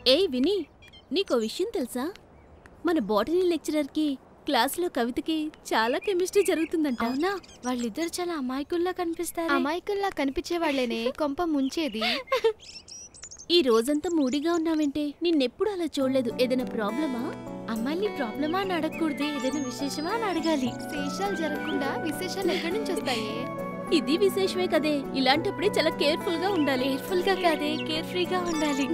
ఏయ్ విని నీకో విషయం తెలుసా మన బాటనీ లెక్చరర్కి క్లాసులో కవితకి చాలా కెమిస్ట్రీ జరుగుతుందంట అవునా వాళ్ళిద్దరు చాలా అమాయకుల్లా కనిపిస్తారు అమాయకుల్లా కనిపించే వాళ్ళేనే కొంప ముంచేది ఈ రోజంతా మూడిగా ఉన్నావంటే నిన్నెప్పుడు అలా చూడలేదు ఏదైనా ప్రాబ్లమా అమ్మాయిని ప్రాబ్లమా అని అడగకూడదు ఏదైనా విశేషమా అని అడగాలి శేషాలు జరగకుండా విశేషాలు ఎక్కడి నుంచి వస్తాయి ఇది విశేషమే కదే ఇలాంటప్పుడే చాలా కేర్ఫుల్ గా ఉండాలి కేర్ఫుల్ గా కాదే కేర్ ఫ్రీగా ఉండాలి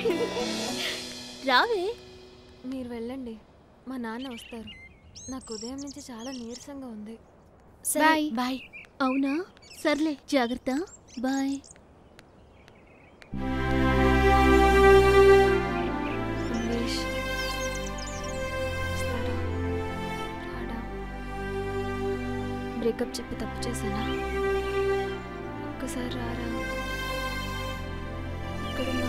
రావే మీరు వెళ్ళండి మా నాన్న వస్తారు నాకు ఉదయం నుంచి చాలా నీరసంగా ఉంది సరే బాయ్. బాయ్ అవునా సర్లే జాగ్రత్త బాయ్ ఇంగ్లీష్ వస్తాడా రాడా బ్రేకప్ చెప్పి తప్పు చేశానా ఒక్కసారి రారా ఎక్కడున్నావు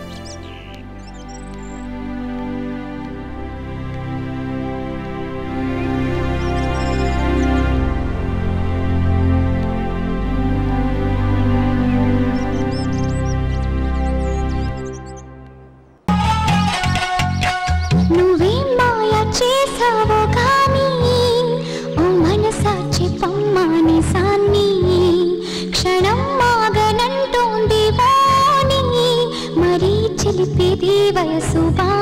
నువ్వేం మాయ చేసావో కానీ ఓ మనసాచి పమ్మాని సాన్ని క్షణం మాగనంటోంది వాణి మరీ చిలిపేది వయసు బా